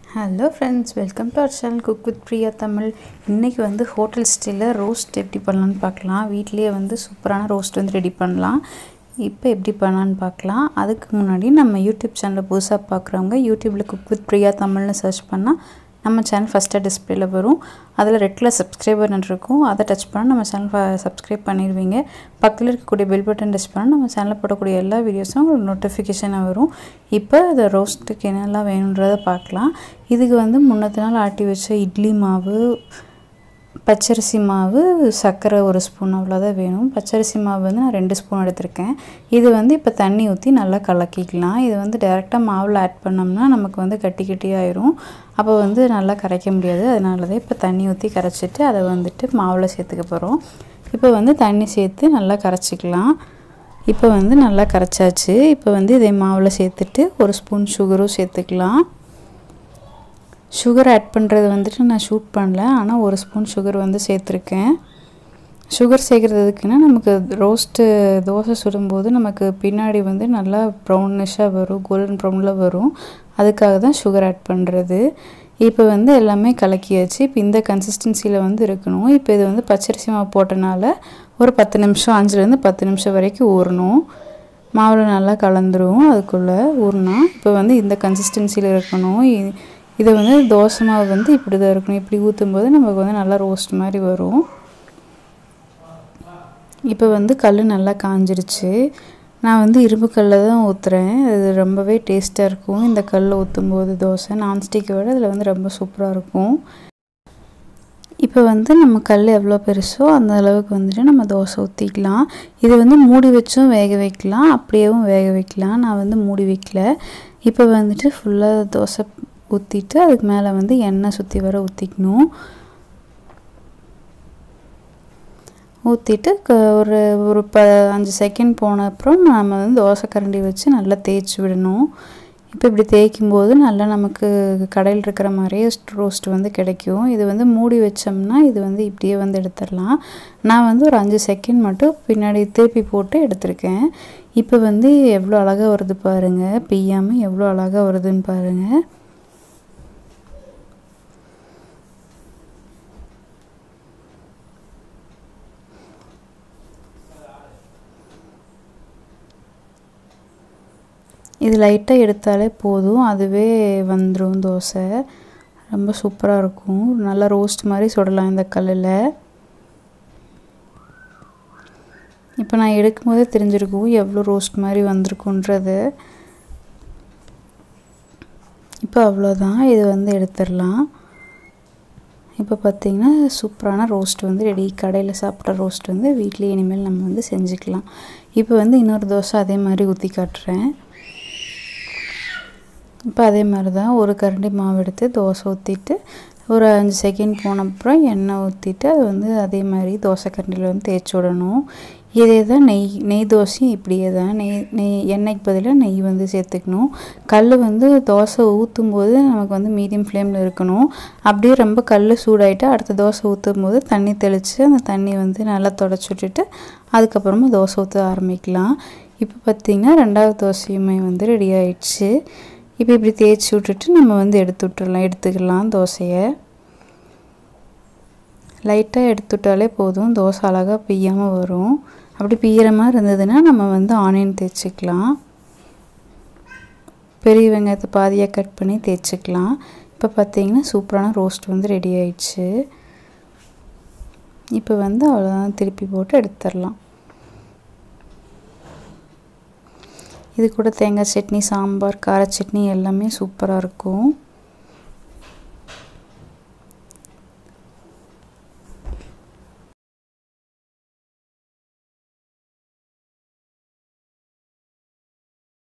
hello friends welcome to our channel cook with Priya Tamil இன்றைக்கி வந்து hotel ஸ்டைலில் ரோஸ்ட் எப்படி பண்ணலான்னு பார்க்கலாம் வீட்லேயே வந்து சூப்பரான ரோஸ்ட் வந்து ரெடி பண்ணலாம் இப்போ எப்படி பண்ணலான்னு பார்க்கலாம் அதுக்கு முன்னாடி நம்ம யூடியூப் சேனலை புதுசாக பார்க்குறவங்க யூடியூப்பில் குக் வித் பிரியா தமிழ்னு சர்ச் பண்ணால் நம்ம சேனல் ஃபஸ்ட்டாக டிஸ்பிளேல வரும் அதில் ரெட் கலர் சப்ஸ்கிரைபர் இருக்கும் அதை டச் பண்ணால் நம்ம சேனல் சப்ஸ்கிரைப் பண்ணிடுவீங்க பக்கத்தில் இருக்கக்கூடிய பெல் பட்டன் டச் பண்ணால் நம்ம சேனலில் போடக்கூடிய எல்லா வீடியோஸும் உங்களுக்கு நோட்டிஃபிகேஷனாக வரும் இப்போ இந்த ரோஸ்ட்டுக்கு என்னெல்லாம் வேணுன்றதை பார்க்கலாம் இதுக்கு வந்து முன்னத்து நாள் ஆட்டி வச்ச இட்லி மாவு பச்சரிசி மாவு சர்க்கரை ஒரு ஸ்பூன் அவ்வளோதான் வேணும் பச்சரிசி மாவு வந்து நான் ரெண்டு ஸ்பூன் எடுத்திருக்கேன் இது வந்து இப்போ தண்ணி ஊற்றி நல்லா கலக்கிக்கலாம் இது வந்து டேரெக்டாக மாவில் ஆட் பண்ணோம்னா நமக்கு வந்து கட்டி கட்டி ஆயிரும் அப்போ வந்து நல்லா கரைக்க முடியாது அதனால தான் இப்போ தண்ணி ஊற்றி கரைச்சிட்டு அதை வந்துட்டு மாவில் சேர்த்துக்க போகிறோம் இப்போ வந்து தண்ணி சேர்த்து நல்லா கரைச்சிக்கலாம் இப்போ வந்து நல்லா கரைச்சாச்சு இப்போ வந்து இதே மாவில் சேர்த்துட்டு ஒரு ஸ்பூன் சுகரும் சேர்த்துக்கலாம் சுகர் ஆட் பண்ணுறது வந்துட்டு நான் ஷூட் பண்ணல ஆனால் ஒரு ஸ்பூன் சுகர் வந்து சேர்த்துருக்கேன் சுகர் சேர்க்குறதுக்குன்னா நமக்கு ரோஸ்ட்டு தோசை சுடும்போது நமக்கு பின்னாடி வந்து நல்லா ப்ரௌனிஷாக வரும் கோல்டன் ப்ரௌனில் வரும் அதுக்காக தான் சுகர் ஆட் பண்ணுறது இப்போ வந்து எல்லாமே கலக்கியாச்சு இப்போ இந்த கன்சிஸ்டன்சியில் வந்து இருக்கணும் இப்போ இது வந்து பச்சரிசி மாவு போட்டனால ஒரு பத்து நிமிஷம் அஞ்சுலேருந்து பத்து நிமிஷம் வரைக்கும் ஊறணும் மாவில் நல்லா கலந்துரும் அதுக்குள்ளே ஊறினா இப்போ வந்து இந்த கன்சிஸ்டன்சியில் இருக்கணும் இதை வந்து தோசை மாவு வந்து இப்படி தான் இருக்கணும் இப்படி ஊற்றும் போது நமக்கு வந்து நல்லா ரோஸ்ட் மாதிரி வரும் இப்போ வந்து கல் நல்லா காஞ்சிருச்சு நான் வந்து இரும்பு கல்லில் தான் ஊற்றுறேன் அது ரொம்பவே டேஸ்ட்டாக இருக்கும் இந்த கல்லில் ஊற்றும் போது தோசை நான்ஸ்டிக்கை விட அதில் வந்து ரொம்ப சூப்பராக இருக்கும் இப்போ வந்து நம்ம கல் எவ்வளோ பெருசோ அந்த அளவுக்கு வந்துட்டு நம்ம தோசை ஊற்றிக்கலாம் இது வந்து மூடி வச்சும் வேக வைக்கலாம் அப்படியேவும் வேக வைக்கலாம் நான் வந்து மூடி வைக்கல இப்போ வந்துட்டு ஃபுல்லாக தோசை ஊற்றிட்டு அதுக்கு மேலே வந்து எண்ணெய் சுற்றி வர ஊற்றிக்கணும் ஊற்றிட்டு க ஒரு ஒரு ப அஞ்சு செகண்ட் போன அப்புறம் நம்ம வந்து தோசை கரண்டி வச்சு நல்லா தேய்ச்சி விடணும் இப்போ இப்படி தேய்க்கும் போது நல்லா நமக்கு கடையில் இருக்கிற மாதிரியே ரோஸ்ட் வந்து கிடைக்கும் இது வந்து மூடி வச்சோம்னா இது வந்து இப்படியே வந்து எடுத்துடலாம் நான் வந்து ஒரு அஞ்சு செகண்ட் மட்டும் பின்னாடி திருப்பி போட்டு எடுத்திருக்கேன் இப்போ வந்து எவ்வளோ அழகாக வருது பாருங்கள் பிய்யாமல் எவ்வளோ அழகாக வருதுன்னு பாருங்கள் இது லைட்டாக எடுத்தாலே போதும் அதுவே வந்துடும் தோசை ரொம்ப சூப்பராக இருக்கும் நல்லா ரோஸ்ட் மாதிரி சுடலாம் இந்த கல்லில் இப்போ நான் எடுக்கும்போதே தெரிஞ்சிருக்கும் எவ்வளோ ரோஸ்ட் மாதிரி வந்திருக்குன்றது இப்போ அவ்வளோதான் இது வந்து எடுத்துடலாம் இப்போ பார்த்திங்கன்னா சூப்பரான ரோஸ்ட் வந்து ரெடி கடையில் சாப்பிட்ற ரோஸ்ட் வந்து வீட்லேயே இனிமேல் நம்ம வந்து செஞ்சுக்கலாம் இப்போ வந்து இன்னொரு தோசை அதே மாதிரி ஊற்றி காட்டுறேன் இப்போ அதே மாதிரி தான் ஒரு கரண்டி மாவு எடுத்து தோசை ஊற்றிட்டு ஒரு அஞ்சு செகண்ட் போன அப்புறம் எண்ணெய் ஊற்றிட்டு அது வந்து அதே மாதிரி தோசை கரண்டியில் வந்து தேய்ச்சி விடணும் இதே தான் நெய் நெய் தோசையும் இப்படியே தான் நெய் நெய் எண்ணெய்க்கு பதிலாக நெய் வந்து சேர்த்துக்கணும் கல் வந்து தோசை ஊற்றும் போது நமக்கு வந்து மீடியம் ஃப்ளேமில் இருக்கணும் அப்படியே ரொம்ப கல் சூடாயிட்டு அடுத்த தோசை ஊற்றும் போது தண்ணி தெளித்து அந்த தண்ணி வந்து நல்லா தொடச்சி விட்டுட்டு அதுக்கப்புறமா தோசை ஊற்ற ஆரம்பிக்கலாம் இப்போ பார்த்திங்கன்னா ரெண்டாவது தோசையுமே வந்து ரெடி ஆயிடுச்சு இப்போ இப்படி தேய்ச்சி விட்டுட்டு நம்ம வந்து எடுத்து விட்டுடலாம் எடுத்துக்கலாம் தோசையை லைட்டாக எடுத்து விட்டாலே போதும் தோசை அழகாக பிய்யாமல் வரும் அப்படி பிய்கிற மாதிரி இருந்ததுன்னா நம்ம வந்து ஆனியன் தேய்ச்சிக்கலாம் பெரிய வெங்காயத்தை பாதியாக கட் பண்ணி தேய்ச்சிக்கலாம் இப்போ பார்த்திங்கன்னா சூப்பரான ரோஸ்ட் வந்து ரெடி ஆயிடுச்சு இப்போ வந்து அவ்வளோதான் திருப்பி போட்டு எடுத்துடலாம் இது கூட தேங்காய் சட்னி சாம்பார் கார சட்னி எல்லாமே சூப்பராக இருக்கும்